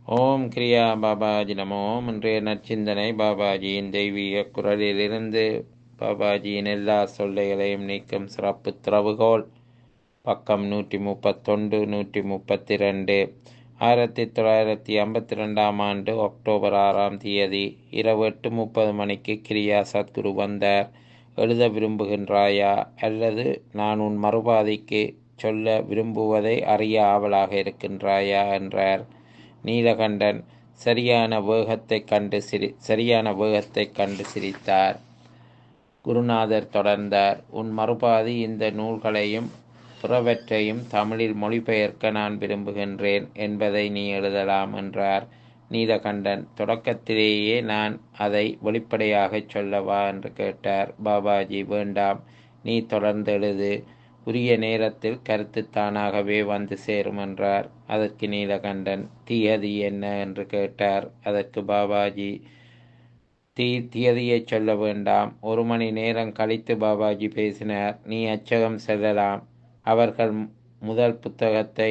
ஓம் கிரியா பாபாஜி நமோ இன்றைய நற்சிந்தனை பாபாஜியின் தெய்வீக குரலிலிருந்து பாபாஜியின் எல்லா சொல்லைகளையும் நீக்கும் சிறப்பு திறவுகோல் பக்கம் நூற்றி முப்பத்தொன்று நூற்றி முப்பத்தி ரெண்டு ஆயிரத்தி தொள்ளாயிரத்தி ஐம்பத்தி ரெண்டாம் ஆண்டு அக்டோபர் ஆறாம் தேதி இரவு எட்டு முப்பது மணிக்கு கிரியா சத்குரு வந்தார் எழுத விரும்புகின்றாயா அல்லது நான் உன் மறுபாதைக்கு சொல்ல விரும்புவதை அறிய ஆவலாக இருக்கின்றாயா என்றார் நீலகண்டன் சரியான வேகத்தை கண்டு சிரி சரியான வேகத்தை கண்டு சிரித்தார் குருநாதர் தொடர்ந்தார் உன் மறுபாதி இந்த நூல்களையும் பிறவற்றையும் தமிழில் மொழிபெயர்க்க நான் விரும்புகின்றேன் என்பதை நீ எழுதலாம் என்றார் நீலகண்டன் தொடக்கத்திலேயே நான் அதை வெளிப்படையாக சொல்லவா என்று கேட்டார் பாபாஜி வேண்டாம் நீ தொடர்ந்து எழுது உரிய நேரத்தில் கருத்து தானாகவே வந்து சேரும் என்றார் அதற்கு நீலகண்டன் தீயதி என்ன என்று கேட்டார் அதற்கு பாபாஜி தீ தியதியை சொல்ல வேண்டாம் ஒரு மணி நேரம் கழித்து பாபாஜி பேசினார் நீ அச்சகம் செல்லலாம் அவர்கள் முதல் புத்தகத்தை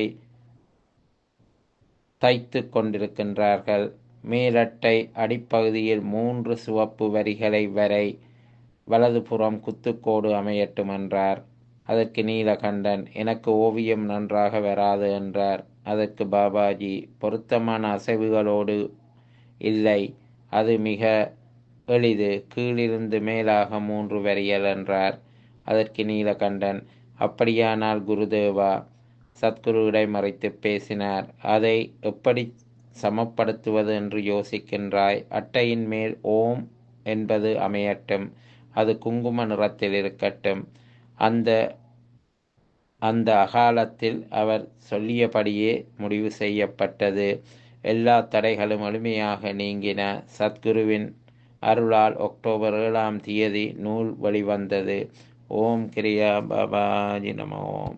தைத்து கொண்டிருக்கின்றார்கள் மேலட்டை அடிப்பகுதியில் மூன்று சிவப்பு வரிகளை வரை வலதுபுறம் குத்துக்கோடு அமையட்டும் என்றார் அதற்கு நீலகண்டன் எனக்கு ஓவியம் நன்றாக வராது என்றார் அதற்கு பாபாஜி பொருத்தமான அசைவுகளோடு இல்லை அது மிக எளிது கீழிருந்து மேலாக மூன்று வரிகள் என்றார் அதற்கு நீலகண்டன் அப்படியானால் குருதேவா சத்குரு இடைமறைத்து பேசினார் அதை எப்படி சமப்படுத்துவது என்று யோசிக்கின்றாய் அட்டையின் மேல் ஓம் என்பது அமையட்டும் அது குங்கும நிறத்தில் இருக்கட்டும் அந்த அந்த அகாலத்தில் அவர் சொல்லியபடியே முடிவு செய்யப்பட்டது எல்லா தடைகளும் எளிமையாக நீங்கின சத்குருவின் அருளால் அக்டோபர் ஏழாம் தேதி நூல் வெளிவந்தது ஓம் கிரியா பாபாஜி நமோ